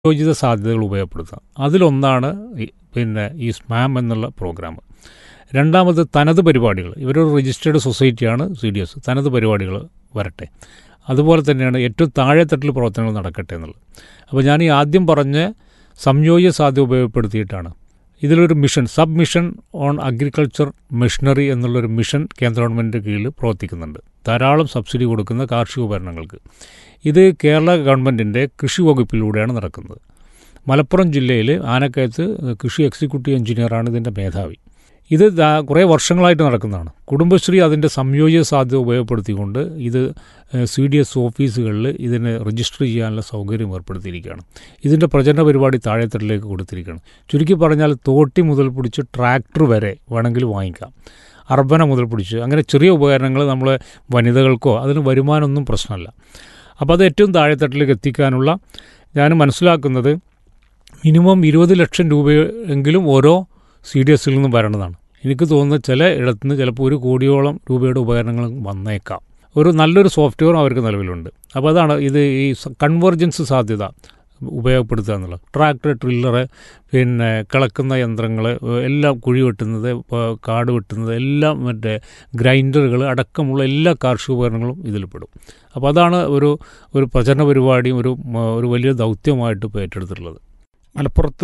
യോജിത സാധ്യതകൾ ഉപയോഗപ്പെടുത്തുക അതിലൊന്നാണ് ഈ പിന്നെ ഈ സ്മാം എന്നുള്ള പ്രോഗ്രാം രണ്ടാമത് തനത് പരിപാടികൾ ഇവരൊരു രജിസ്റ്റേർഡ് സൊസൈറ്റിയാണ് സി ഡി എസ് തനത് പരിപാടികൾ വരട്ടെ അതുപോലെ തന്നെയാണ് ഏറ്റവും താഴെത്തട്ടിൽ പ്രവർത്തനങ്ങൾ നടക്കട്ടെ എന്നുള്ളത് അപ്പോൾ ഞാൻ ഈ ആദ്യം പറഞ്ഞ സംയോജ്യ സാധ്യത ഉപയോഗപ്പെടുത്തിയിട്ടാണ് ഇതിലൊരു mission sub mission on agriculture machinery എന്നുള്ളൊരു മിഷൻ കേന്ദ്ര ഗവൺമെൻറ്റിൻ്റെ കീഴിൽ പ്രവർത്തിക്കുന്നുണ്ട് ധാരാളം സബ്സിഡി കൊടുക്കുന്ന കാർഷിക ഉപകരണങ്ങൾക്ക് ഇത് കേരള ഗവൺമെൻറ്റിൻ്റെ കൃഷി വകുപ്പിലൂടെയാണ് നടക്കുന്നത് മലപ്പുറം ജില്ലയിൽ ആനക്കയത്ത് കൃഷി എക്സിക്യൂട്ടീവ് എഞ്ചിനീയറാണ് ഇതിൻ്റെ മേധാവി ഇത് കുറേ വർഷങ്ങളായിട്ട് നടക്കുന്നതാണ് കുടുംബശ്രീ അതിൻ്റെ സംയോജിത സാധ്യത ഉപയോഗപ്പെടുത്തിക്കൊണ്ട് ഇത് സി ഡി എസ് ഓഫീസുകളിൽ ഇതിന് രജിസ്റ്റർ ചെയ്യാനുള്ള സൗകര്യം ഏർപ്പെടുത്തിയിരിക്കുകയാണ് ഇതിൻ്റെ പ്രചരണ പരിപാടി താഴെത്തട്ടിലേക്ക് കൊടുത്തിരിക്കുകയാണ് ചുരുക്കി പറഞ്ഞാൽ തോട്ടി മുതൽ പിടിച്ച് ട്രാക്ടർ വരെ വേണമെങ്കിൽ വാങ്ങിക്കാം അർബന മുതൽ പിടിച്ച് അങ്ങനെ ചെറിയ ഉപകരണങ്ങൾ നമ്മൾ വനിതകൾക്കോ അതിന് വരുമാനമൊന്നും പ്രശ്നമല്ല അപ്പോൾ അത് ഏറ്റവും താഴെത്തട്ടിലേക്ക് എത്തിക്കാനുള്ള ഞാൻ മനസ്സിലാക്കുന്നത് മിനിമം ഇരുപത് ലക്ഷം രൂപയെങ്കിലും ഓരോ സി ഡി എസിൽ നിന്നും വരേണ്ടതാണ് എനിക്ക് തോന്നുന്നത് ചില ഇടത്തുനിന്ന് ചിലപ്പോൾ ഒരു കോടിയോളം രൂപയുടെ ഉപകരണങ്ങൾ വന്നേക്കാം ഒരു നല്ലൊരു സോഫ്റ്റ്വെയറും അവർക്ക് നിലവിലുണ്ട് അപ്പോൾ അതാണ് ഇത് ഈ കൺവെർജൻസ് സാധ്യത ഉപയോഗപ്പെടുത്തുക എന്നുള്ളത് ട്രാക്ടർ ട്രില്ലറ് പിന്നെ കിളക്കുന്ന യന്ത്രങ്ങൾ എല്ലാം കുഴി വെട്ടുന്നത് കാട് വെട്ടുന്നത് എല്ലാം മറ്റേ ഗ്രൈൻഡറുകൾ അടക്കമുള്ള എല്ലാ കാർഷിക ഉപകരണങ്ങളും ഇതിൽ പെടും അപ്പോൾ അതാണ് ഒരു ഒരു പ്രചരണ പരിപാടിയും ഒരു ഒരു വലിയ ദൗത്യമായിട്ട് ഇപ്പോൾ ഏറ്റെടുത്തിട്ടുള്ളത് മലപ്പുറത്ത്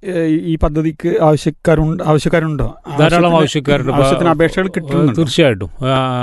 ഈ പദ്ധതിക്ക് ആവശ്യക്കാരുണ്ട് ആവശ്യക്കാരുണ്ടോ ധാരാളം ആവശ്യക്കാരുണ്ട് ആവശ്യത്തിന് അപേക്ഷകൾ കിട്ടുന്നുണ്ട് തീർച്ചയായിട്ടും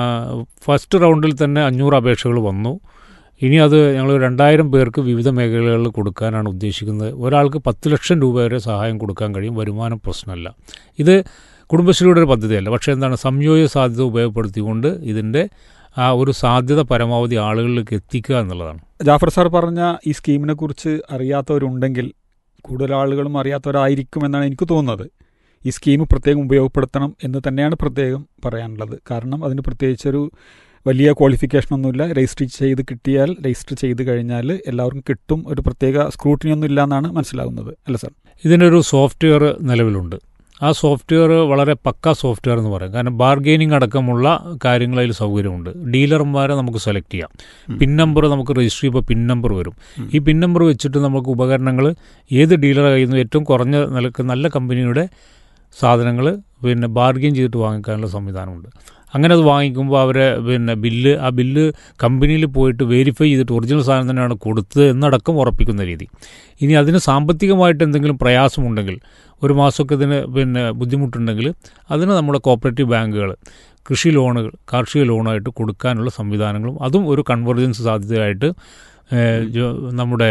ഫസ്റ്റ് റൗണ്ടിൽ തന്നെ അഞ്ഞൂറ് അപേക്ഷകൾ വന്നു ഇനി അത് ഞങ്ങൾ രണ്ടായിരം പേർക്ക് വിവിധ മേഖലകളിൽ കൊടുക്കാനാണ് ഉദ്ദേശിക്കുന്നത് ഒരാൾക്ക് പത്ത് ലക്ഷം രൂപ വരെ സഹായം കൊടുക്കാൻ കഴിയും വരുമാനം പ്രശ്നമല്ല ഇത് കുടുംബശ്രീയുടെ ഒരു പദ്ധതിയല്ല പക്ഷേ എന്താണ് സംയോജിത സാധ്യത ഉപയോഗപ്പെടുത്തിക്കൊണ്ട് ഇതിൻ്റെ ആ ഒരു സാധ്യത പരമാവധി ആളുകളിലേക്ക് എത്തിക്കുക എന്നുള്ളതാണ് ജാഫർ സാർ പറഞ്ഞ ഈ സ്കീമിനെ കുറിച്ച് അറിയാത്തവരുണ്ടെങ്കിൽ കൂടുതൽ ആളുകളും അറിയാത്തവരായിരിക്കും എന്നാണ് എനിക്ക് തോന്നുന്നത് ഈ സ്കീം പ്രത്യേകം ഉപയോഗപ്പെടുത്തണം എന്ന് തന്നെയാണ് പ്രത്യേകം പറയാനുള്ളത് കാരണം അതിന് പ്രത്യേകിച്ചൊരു വലിയ ക്വാളിഫിക്കേഷനൊന്നുമില്ല രജിസ്റ്റർ ചെയ്ത് കിട്ടിയാൽ രജിസ്റ്റർ ചെയ്ത് കഴിഞ്ഞാൽ എല്ലാവർക്കും കിട്ടും ഒരു പ്രത്യേക സ്ക്രൂട്ടിനി ഒന്നും ഇല്ല എന്നാണ് മനസ്സിലാവുന്നത് അല്ല സാർ ഇതിനൊരു സോഫ്റ്റ്വെയർ നിലവിലുണ്ട് ആ സോഫ്റ്റ്വെയർ വളരെ പക്ക സോഫ്റ്റ്വെയർ എന്ന് പറയും കാരണം ബാർഗെയിനിങ് അടക്കമുള്ള കാര്യങ്ങൾ അതിൽ സൗകര്യമുണ്ട് ഡീലർമാരെ നമുക്ക് സെലക്ട് ചെയ്യാം പിൻ നമ്പർ നമുക്ക് രജിസ്റ്റർ ചെയ്യുമ്പോൾ പിൻ നമ്പർ വരും ഈ പിൻ നമ്പർ വെച്ചിട്ട് നമുക്ക് ഉപകരണങ്ങൾ ഏത് ഡീലർ കയ്യിൽ നിന്ന് ഏറ്റവും കുറഞ്ഞ നിലക്ക് നല്ല കമ്പനിയുടെ സാധനങ്ങൾ പിന്നെ ബാർഗെയിൻ ചെയ്തിട്ട് വാങ്ങിക്കാനുള്ള സംവിധാനമുണ്ട് അങ്ങനെ അത് വാങ്ങിക്കുമ്പോൾ അവരെ പിന്നെ ബില്ല് ആ ബില്ല് കമ്പനിയിൽ പോയിട്ട് വെരിഫൈ ചെയ്തിട്ട് ഒറിജിനൽ സാധനം തന്നെയാണ് കൊടുത്തത് എന്നടക്കം ഉറപ്പിക്കുന്ന രീതി ഇനി അതിന് സാമ്പത്തികമായിട്ട് എന്തെങ്കിലും പ്രയാസമുണ്ടെങ്കിൽ ഒരു മാസമൊക്കെ ഇതിന് പിന്നെ ബുദ്ധിമുട്ടുണ്ടെങ്കിൽ അതിന് നമ്മുടെ കോപ്പറേറ്റീവ് ബാങ്കുകൾ കൃഷി ലോണുകൾ കാർഷിക ലോണായിട്ട് കൊടുക്കാനുള്ള സംവിധാനങ്ങളും അതും ഒരു കൺവെർജൻസ് സാധ്യതയായിട്ട് നമ്മുടെ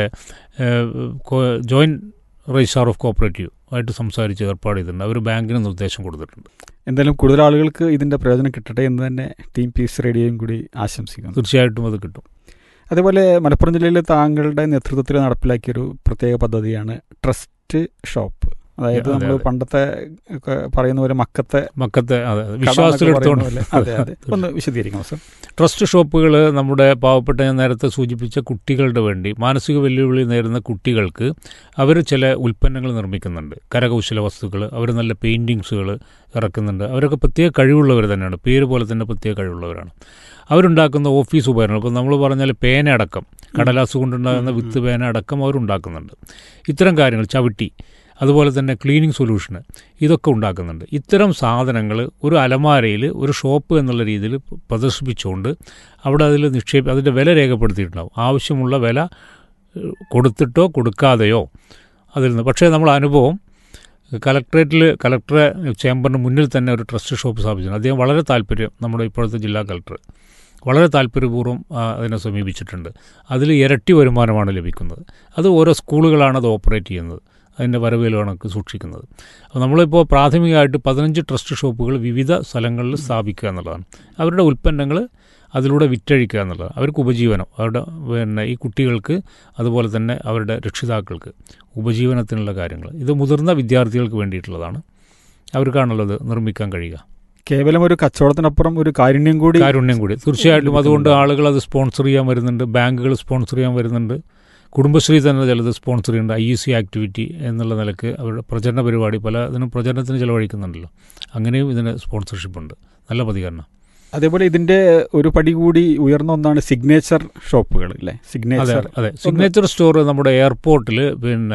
ജോയിൻറ്റ് രജിസ്ട്രാർ ഓഫ് കോപ്പറേറ്റീവ് ആയിട്ട് സംസാരിച്ച് ഏർപ്പാട് ചെയ്തിട്ടുണ്ട് അവർ ബാങ്കിന് നിർദ്ദേശം കൊടുത്തിട്ടുണ്ട് എന്തായാലും കൂടുതൽ ആളുകൾക്ക് ഇതിൻ്റെ പ്രയോജനം കിട്ടട്ടെ എന്ന് തന്നെ ടീം പീസ് റേഡിയോയും കൂടി ആശംസിക്കുന്നു തീർച്ചയായിട്ടും അത് കിട്ടും അതേപോലെ മലപ്പുറം ജില്ലയിലെ താങ്കളുടെ നേതൃത്വത്തിൽ നടപ്പിലാക്കിയൊരു പ്രത്യേക പദ്ധതിയാണ് ട്രസ്റ്റ് ഷോപ്പ് അതായത് നമ്മൾ പണ്ടത്തെ പറയുന്ന പോലെ മക്കത്തെ മക്കത്തെ അതെ വിശ്വാസത്തിലെടുത്തോണ്ട് അതെ അതെ ഒന്ന് വിശദീകരിക്കണം സർ ട്രസ്റ്റ് ഷോപ്പുകൾ നമ്മുടെ പാവപ്പെട്ട ഞാൻ നേരത്തെ സൂചിപ്പിച്ച കുട്ടികളുടെ വേണ്ടി മാനസിക വെല്ലുവിളി നേരിടുന്ന കുട്ടികൾക്ക് അവർ ചില ഉൽപ്പന്നങ്ങൾ നിർമ്മിക്കുന്നുണ്ട് കരകൗശല വസ്തുക്കൾ അവർ നല്ല പെയിൻറ്റിങ്സുകൾ ഇറക്കുന്നുണ്ട് അവരൊക്കെ പ്രത്യേക കഴിവുള്ളവർ തന്നെയാണ് പേര് പോലെ തന്നെ പ്രത്യേക കഴിവുള്ളവരാണ് അവരുണ്ടാക്കുന്ന ഓഫീസ് ഉപകരണങ്ങൾ ഇപ്പോൾ നമ്മൾ പറഞ്ഞാൽ പേന അടക്കം കടലാസ് കൊണ്ടുണ്ടാകുന്ന വിത്ത് പേന അടക്കം അവരുണ്ടാക്കുന്നുണ്ട് ഇത്തരം കാര്യങ്ങൾ ചവിട്ടി അതുപോലെ തന്നെ ക്ലീനിങ് സൊല്യൂഷന് ഇതൊക്കെ ഉണ്ടാക്കുന്നുണ്ട് ഇത്തരം സാധനങ്ങൾ ഒരു അലമാരയിൽ ഒരു ഷോപ്പ് എന്നുള്ള രീതിയിൽ പ്രദർശിപ്പിച്ചുകൊണ്ട് അവിടെ അതിൽ നിക്ഷേപ അതിൻ്റെ വില രേഖപ്പെടുത്തിയിട്ടുണ്ടാവും ആവശ്യമുള്ള വില കൊടുത്തിട്ടോ കൊടുക്കാതെയോ അതിൽ നിന്ന് പക്ഷേ നമ്മൾ അനുഭവം കലക്ട്രേറ്റിൽ കലക്ടറെ ചേംബറിന് മുന്നിൽ തന്നെ ഒരു ട്രസ്റ്റ് ഷോപ്പ് സ്ഥാപിച്ചിട്ടുണ്ട് അദ്ദേഹം വളരെ താല്പര്യം നമ്മുടെ ഇപ്പോഴത്തെ ജില്ലാ കലക്ടർ വളരെ താല്പര്യപൂർവ്വം അതിനെ സമീപിച്ചിട്ടുണ്ട് അതിൽ ഇരട്ടി വരുമാനമാണ് ലഭിക്കുന്നത് അത് ഓരോ സ്കൂളുകളാണ് അത് ഓപ്പറേറ്റ് ചെയ്യുന്നത് അതിൻ്റെ വരവേൽ കണക്ക് സൂക്ഷിക്കുന്നത് അപ്പോൾ നമ്മളിപ്പോൾ പ്രാഥമികമായിട്ട് പതിനഞ്ച് ട്രസ്റ്റ് ഷോപ്പുകൾ വിവിധ സ്ഥലങ്ങളിൽ സ്ഥാപിക്കുക എന്നുള്ളതാണ് അവരുടെ ഉൽപ്പന്നങ്ങൾ അതിലൂടെ വിറ്റഴിക്കുക എന്നുള്ളത് അവർക്ക് ഉപജീവനം അവരുടെ പിന്നെ ഈ കുട്ടികൾക്ക് അതുപോലെ തന്നെ അവരുടെ രക്ഷിതാക്കൾക്ക് ഉപജീവനത്തിനുള്ള കാര്യങ്ങൾ ഇത് മുതിർന്ന വിദ്യാർത്ഥികൾക്ക് വേണ്ടിയിട്ടുള്ളതാണ് അവർക്കാണല്ലോ ഇത് നിർമ്മിക്കാൻ കഴിയുക കേവലം ഒരു കച്ചവടത്തിനപ്പുറം ഒരു കാരുണ്യം കൂടി കാരുണ്യം കൂടി തീർച്ചയായിട്ടും അതുകൊണ്ട് ആളുകൾ അത് സ്പോൺസർ ചെയ്യാൻ വരുന്നുണ്ട് ബാങ്കുകൾ സ്പോൺസർ ചെയ്യാൻ വരുന്നുണ്ട് കുടുംബശ്രീ തന്നെ ചിലത് സ്പോൺസർ ചെയ്യുന്നുണ്ട് ഐ സി ആക്ടിവിറ്റി എന്നുള്ള നിലക്ക് അവരുടെ പ്രചരണ പരിപാടി പല ഇതിനും പ്രചരണത്തിന് ചിലവഴിക്കുന്നുണ്ടല്ലോ അങ്ങനെയും ഇതിന് സ്പോൺസർഷിപ്പ് ഉണ്ട് നല്ല പ്രതികരണം അതേപോലെ ഇതിന്റെ ഒരു പടി കൂടി ഉയർന്ന ഒന്നാണ് സിഗ്നേച്ചർ ഷോപ്പുകൾ അല്ലേ അതെ സിഗ്നേച്ചർ അതെ സിഗ്നേച്ചർ സ്റ്റോർ നമ്മുടെ എയർപോർട്ടിൽ പിന്നെ